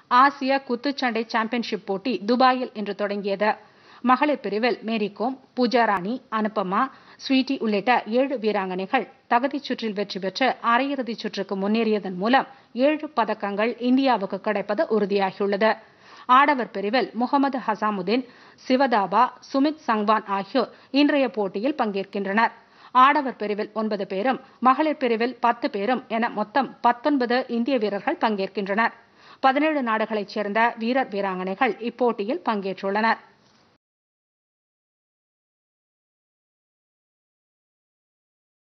ஆசிய குத்துச்சண்டை சாம்பியன்ஷிப் போட்டி துபாயில் இன்று தொடங்கியது மகளிர் பிரிவில் மேரிகோம் பூஜா ராணி அனுபமா ஸ்வீட்டி உள்ளிட்ட ஏழு வீராங்கனைகள் தகுதிச் சுற்றில் வெற்றி பெற்று அரையிறுதிச் சுற்றுக்கு முன்னேறியதன் மூலம் ஏழு பதக்கங்கள் இந்தியாவுக்கு கிடைப்பது உறுதியாகியுள்ளது ஆடவர் பிரிவில் முகமது ஹசாமுதீன் சிவதாபா சுமித் சங்வான் ஆகியோர் இன்றைய போட்டியில் பங்கேற்கின்றனர் ஆடவர் பிரிவில் ஒன்பது பேரும் மகளிர் பிரிவில் பத்து பேரும் என மொத்தம் பத்தொன்பது இந்திய வீரர்கள் பங்கேற்கின்றனர் பதினேழு நாடுகளைச் சேர்ந்த வீரர் வீராங்கனைகள் இப்போட்டியில் பங்கேற்றுள்ளனர்